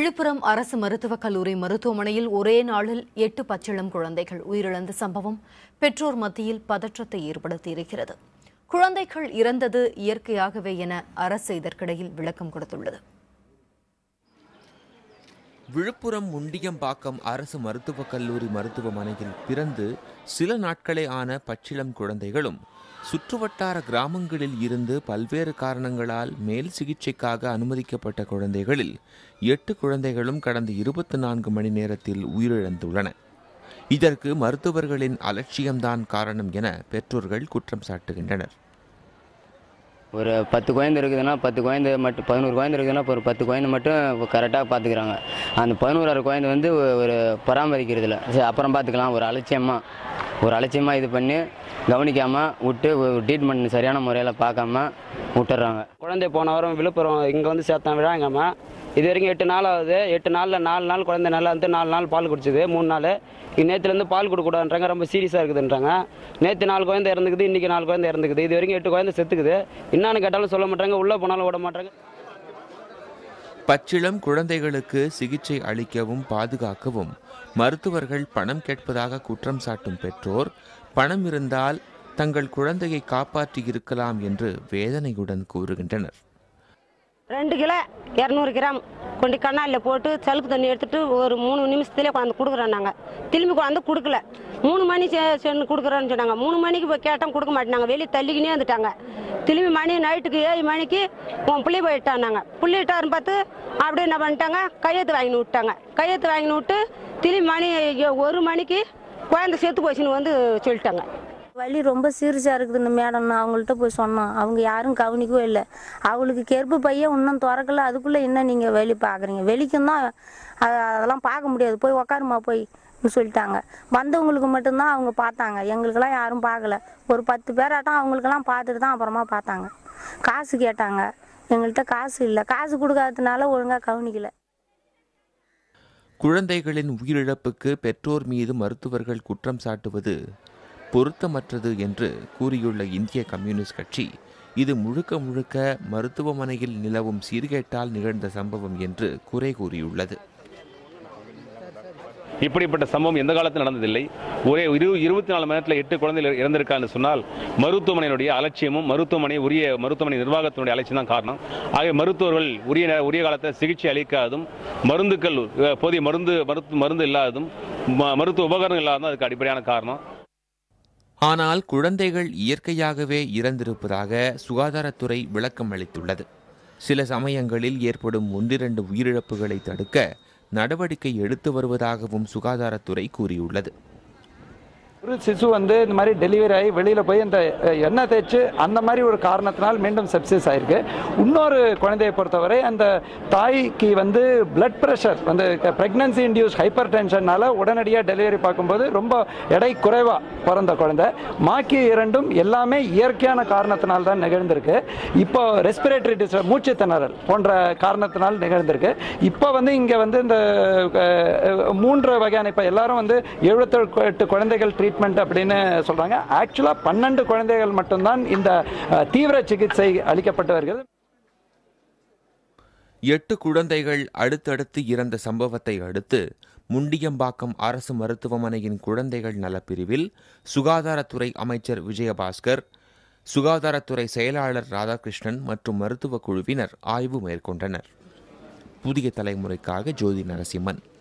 விழுப்புரம் அரசு மருத்துவக் கல்லூரி மருத்துவமனையில் ஒரே நாளில் எட்டு பச்சிளம் குழந்தைகள் உயிரிழந்த சம்பவம் பெற்றோர் மத்தியில் பதற்றத்தை ஏற்படுத்தியிருக்கிறது குழந்தைகள் இறந்தது இயற்கையாகவே என அரசு இதற்கிடையில் விளக்கம் கொடுத்துள்ளது விழுப்புரம் முண்டியம்பாக்கம் அரசு மருத்துவக் கல்லூரி மருத்துவமனையில் பிறந்து சில நாட்களே ஆன பச்சிளம் குழந்தைகளும் சுற்றுவட்டார கிராமங்களில் இருந்து பல்வேறு காரணங்களால் மேல் சிகிச்சைக்காக அனுமதிக்கப்பட்ட குழந்தைகளில் எட்டு குழந்தைகளும் கடந்த இருபத்தி நான்கு மணி நேரத்தில் உயிரிழந்துள்ளன இதற்கு மருத்துவர்களின் அலட்சியம்தான் காரணம் என பெற்றோர்கள் குற்றம் சாட்டுகின்றனர் ஒரு பத்து குழந்தை இருக்குதுன்னா பத்து குழந்தை மட்டும் பதினோரு குழந்தை இருக்குதுன்னா இப்போ ஒரு பத்து குழந்தை மட்டும் கரெக்டாக பார்த்துக்கிறாங்க அந்த பதினோராறு குழந்தை வந்து ஒரு பராமரிக்கிறது இல்லை சரி அப்புறம் பார்த்துக்கலாம் ஒரு அலட்சியமாக ஒரு அலட்சியமாக இது பண்ணி கவனிக்காமல் விட்டு ஒரு ட்ரீட்மெண்ட் சரியான முறையில் பார்க்காம விட்டுறாங்க குழந்தை போன வாரம் விழுப்புரம் இங்கே வந்து சேர்த்தான் விழாங்கம்மா இது வரைக்கும் எட்டு நாள் ஆகுது எட்டு நாளில் நாலு நாள் குழந்தை நல்லா இருந்து நாலு நாள் பால் குடிச்சது மூணு நாள் நேற்றுலேருந்து பால் கொடுக்கூடாதுன்றாங்க ரொம்ப சீரியஸாக இருக்குதுன்றாங்க நேற்று நாலு குழந்தை இறந்துக்குது இன்றைக்கி நாலு குழந்தை இறந்துக்குது இது வரைக்கும் எட்டு குழந்தை செத்துக்குது என்னன்னு கேட்டாலும் சொல்ல மாட்டாங்க உள்ளே போனாலும் விட மாட்டாங்க பச்சிளம் குழந்தைகளுக்கு சிகிச்சை அளிக்கவும் பாதுகாக்கவும் மருத்துவர்கள் பணம் கேட்பதாக குற்றம் சாட்டும் பெற்றோர் பணம் இருந்தால் தங்கள் குழந்தையை காப்பாற்றி இருக்கலாம் என்று வேதனையுடன் கூறுகின்றனர் ரெண்டு கிலோ இரநூறு கிராம் கொண்டு கண்ணாடியில் போட்டு சலுக்கு தண்ணி எடுத்துட்டு ஒரு மூணு நிமிஷத்துலேயே கொண்டாந்து கொடுக்குறோம் நாங்கள் திரும்பி கொண்டாந்து கொடுக்கல மூணு மணி செ- சென்று கொடுக்குறோன்னு சொன்னாங்க மூணு மணிக்கு போய் கேட்டோம் கொடுக்க மாட்டாங்க வெளியே தள்ளிக்கினே வந்துட்டாங்க திரும்பி மணி நைட்டுக்கு ஏழு மணிக்கு உன் புள்ளி போயிட்டாங்க புள்ளி இட்டாருன்னு பார்த்து அப்படியே என்ன பண்ணிட்டாங்க கையெழுத்து வாங்கின்னு விட்டாங்க கையெழுத்து வாங்கின்னு விட்டு திரும்பி மணி எ- ஒரு மணிக்கு குழந்தை செத்து போச்சுன்னு வந்து சொல்லிட்டாங்க வலி ரொம்ப சீரியஸாக இருக்குதுன்னு மேடம் நான் அவங்கள்ட்ட போய் சொன்னோம் அவங்க யாரும் கவனிக்கவே இல்லை அவளுக்கு கெருப்பு பையன் இன்னும் திறக்கல அதுக்குள்ளே என்ன நீங்கள் வெளி பார்க்குறீங்க வெளிக்கும் தான் அ- அதெல்லாம் பார்க்க முடியாது போய் உக்காருமா போய் சொல்லிட்டாங்க வந்தவங்களுக்கு மட்டும்தான் அவங்க பார்த்தாங்க எங்களுக்கெல்லாம் யாரும் பார்க்கல ஒரு பத்து பேராட்டம் அவங்களுக்கெல்லாம் பார்த்துட்டு தான் அப்புறமா பார்த்தாங்க காசு கேட்டாங்க எங்கள்கிட்ட காசு இல்லை காசு கொடுக்காததுனால ஒழுங்காக கவனிக்கல குழந்தைகளின் உயிரிழப்புக்கு பெற்றோர் மீது மருத்துவர்கள் குற்றம் சாட்டுவது பொருத்தமற்றது என்று கூறியுள்ள இந்திய கம்யூனிஸ்ட் கட்சி இது முழுக்க முழுக்க மருத்துவமனையில் நிலவும் சீர்கேட்டால் நிகழ்ந்த சம்பவம் என்று குறை கூறியுள்ளது இப்படிப்பட்ட சம்பவம் எந்த காலத்தில் நடந்ததில்லை ஒரே இரு இருபத்தி நாலு மணி நேரத்தில் எட்டு குழந்தைகள் இறந்திருக்கான்னு சொன்னால் மருத்துவமனையினுடைய அலட்சியமும் மருத்துவமனை உரிய மருத்துவமனை நிர்வாகத்தினுடைய அலட்சியம் தான் காரணம் ஆகவே மருத்துவர்கள் உரிய நே- உரிய காலத்தில் சிகிச்சை அளிக்காததும் மருந்துக்கள் அஹ், போதிய மருந்து மருத்து மருந்து இல்லாததும் ம- மருத்துவ உபகரணங்கள் இல்லாததும் அதுக்கு அடிப்படையான காரணம் ஆனால் குழந்தைகள் இயற்கையாகவே இறந்திருப்பதாக சுகாதாரத்துறை விளக்கம் அளித்துள்ளது சில சமயங்களில் ஏற்படும் ஒன்றிரண்டு உயிரிழப்புகளை தடுக்க நடவடிக்கை எடுத்து வருவதாகவும் சுகாதாரத்துறை கூறியுள்ளது ஒரு சிசு வந்து இந்த மாதிரி டெலிவரி ஆகி வெளியில் போய் இந்த அஹ், எண்ணெய் தேய்ச்சி அந்த மாதிரி ஒரு காரணத்தினால் மீண்டும் செப்சிஸ் ஆயிருக்கு இன்னொரு குழந்தையை பொறுத்தவரை அந்த தாய்க்கு வந்து பிளட் ப்ரெஷர் வந்து ப்ரெக்னன்சி இன்டியூஸ் ஹைப்பர் டென்ஷன்னால உடனடியாக டெலிவரி பார்க்கும்போது ரொம்ப எடை குறைவாக பிறந்த குழந்தை மாக்கி இரண்டும் எல்லாமே இயற்கையான காரணத்தினால் தான் நிகழ்ந்திருக்கு இப்போ ரெஸ்பிரேட்டரி டிசர் மூச்சு திணறல் போன்ற காரணத்தினால் நிகழ்ந்திருக்கு இப்போ வந்து இங்கே வந்து இந்த அஹ், மூன்று வகையான இப்போ எல்லாரும் வந்து எழுபத்தெட்டு குழந்தைகள் ட்ரீட்மெண்ட் அப்படின்னு சொல்றாங்க ஆக்சுவலாக பன்னெண்டு குழந்தைகள் மட்டும்தான் இந்த அஹ், தீவிர சிகிச்சை அளிக்கப்பட்டு வருகிறது எட்டு குழந்தைகள் அடுத்தடுத்து இறந்த சம்பவத்தை அடுத்து முண்டியம்பாக்கம் அரசு மருத்துவமனையின் குழந்தைகள் நலப்பிரிவில் சுகாதாரத்துறை அமைச்சர் விஜயபாஸ்கர் சுகாதாரத்துறை செயலாளர் ராதாகிருஷ்ணன் மற்றும் மருத்துவக் குழுவினர் ஆய்வு மேற்கொண்டனர் புதிய தலைமுறைக்காக ஜோதி நரசிம்மன்